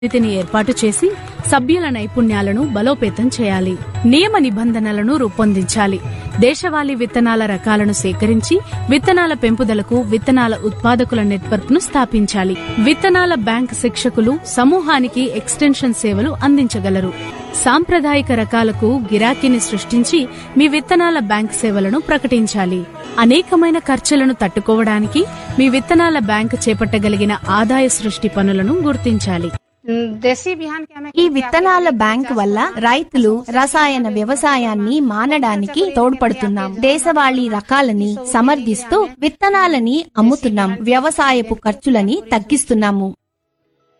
స్థితిని ఏర్పాటు చేసి సభ్యుల నైపుణ్యాలను బలోపేతం చేయాలి నియమ నిబంధనలను రూపొందించాలి దేశవాళీ విత్తనాల రకాలను సేకరించి విత్తనాల పెంపుదలకు విత్తనాల ఉత్పాదకుల నెట్వర్క్ ను స్థాపించాలి విత్తనాల బ్యాంక్ శిక్షకులు సమూహానికి ఎక్స్టెన్షన్ సేవలు అందించగలరు సాంప్రదాయిక రకాలకు గిరాకీని సృష్టించి మీ విత్తనాల బ్యాంక్ సేవలను ప్రకటించాలి అనేకమైన ఖర్చులను తట్టుకోవడానికి మీ విత్తనాల బ్యాంక్ చేపట్టగలిగిన ఆదాయ సృష్టి పనులను గుర్తించాలి देसी बिहान के हमें ఈ విత్తనాల బ్యాంక్ వల్ల రైతులు రసాయన వ్యవసాయాన్ని మానడానికి తోడ్పడుతున్నాం దేశవాళీ రకాలని సమర్థిస్తూ విత్తనాలని అమ్ముతున్నాం వ్యవసాయపు ఖర్చులని తగ్గిస్తున్నాము